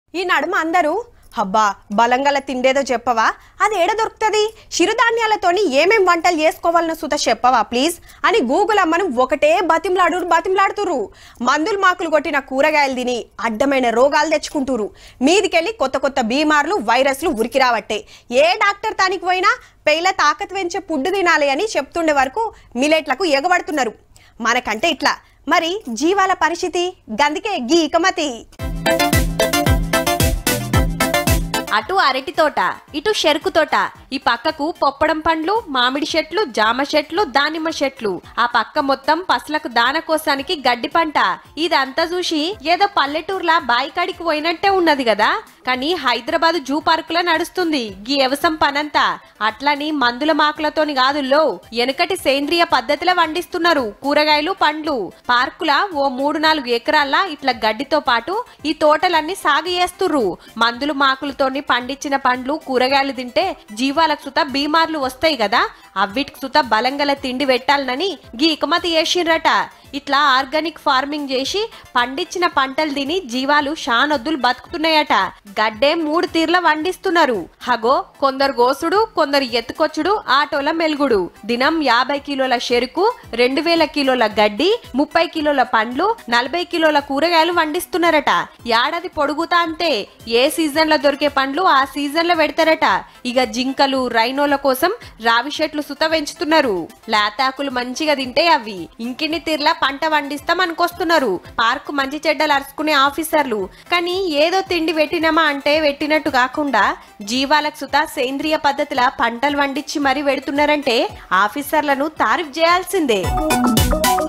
ఈ నడుమ అందరూ అబ్బా బలంగల తిండేదో చెప్పవా అది ఏడ దొరుకుతుంది చిరుధాన్యాలతోని ఏమేం వంటలు చేసుకోవాలనో సుత చెప్పవా ప్లీజ్ అని గూగుల్ అమ్మను ఒకటే బతిమలాడు బతిమలాడుతురు మందులు మాకులు కొట్టిన కూరగాయలు తిని అడ్డమైన రోగాలు తెచ్చుకుంటురు మీదికెళ్ళి కొత్త కొత్త బీమార్లు వైరస్లు ఉరికి రావట్టే ఏ డాక్టర్ తానికి పోయినా పెయిల తాకత్ పెంచే పుడ్డు తినాలి అని చెప్తుండే వరకు మిలెట్లకు ఎగబడుతున్నారు మనకంటే ఇట్లా మరి జీవాల పరిస్థితి గందుకే గీ ఇకమతి అటు అరటి తోట ఇటు చెరుకు తోట ఈ పక్కకు పొప్పడం పండ్లు మామిడి చెట్లు జామ చెట్లు దానిమ్మ చెట్లు ఆ పక్క మొత్తం పసలకు దాన కోసానికి గడ్డి పంట ఇదంతా చూసి ఏదో పల్లెటూర్లా బాయికాడికి పోయినట్టే ఉన్నది కదా కానీ హైదరాబాద్ జూ పార్కులో నడుస్తుంది గీ వ్యవసం పనంతా అట్లని మందుల మాకులతోని కాదు లో వెనుకటి సేంద్రియ పద్ధతిలో వండిస్తున్నారు కూరగాయలు పండ్లు పార్కుల ఓ మూడు నాలుగు ఎకరాల్లా ఇట్లా గడ్డితో పాటు ఈ తోటలన్నీ సాగు చేస్తుర్రు మందులు మాకులతోని పండించిన పండ్లు కూరగాయలు తింటే జీవాలకు సుత బీమార్లు వస్తాయి కదా అవిటికి సుత బలంగల తిండి పెట్టాలనని గీ ఇకమతి చేసిండ్రట ఇట్లా ఆర్గానిక్ ఫార్మింగ్ చేసి పండించిన పంటలు తిని జీవాలు షానొద్దులు బతుకుతున్నాయట గడ్డే మూడు తీర్ల వండిస్తున్నారు హగో కొందరు గోసుడు కొందరు ఎత్తుకొచ్చుడు ఆటోల మెలుగుడు దినం యాభై కిలోల చెరుకు రెండు వేల కిలోల గడ్డి ముప్పై కిలోల పండ్లు నలభై కిలోల కూరగాయలు వండిస్తున్నారట ఏడాది పొడుగుతా అంతే ఏ సీజన్ లో దొరికే పండ్లు ఆ సీజన్ లో పెడతారట ఇక జింకలు రైనోల కోసం రావి చెట్లు సుత పెంచుతున్నారు లేతాకులు మంచిగా తింటే అవి ఇంకిన్ని తీర్ల పంట వండిస్తాం అనుకొస్తున్నారు పార్కు మంచి చెడ్డలు అరుచుకునే ఆఫీసర్లు కానీ ఏదో తిండి పెట్టినామా అంటే పెట్టినట్టు కాకుండా జీవాలకు సుత సేంద్రియ పద్ధతిలో పంటలు వండించి మరీ పెడుతున్నారంటే ఆఫీసర్లను తారీఫ్ చేయాల్సిందే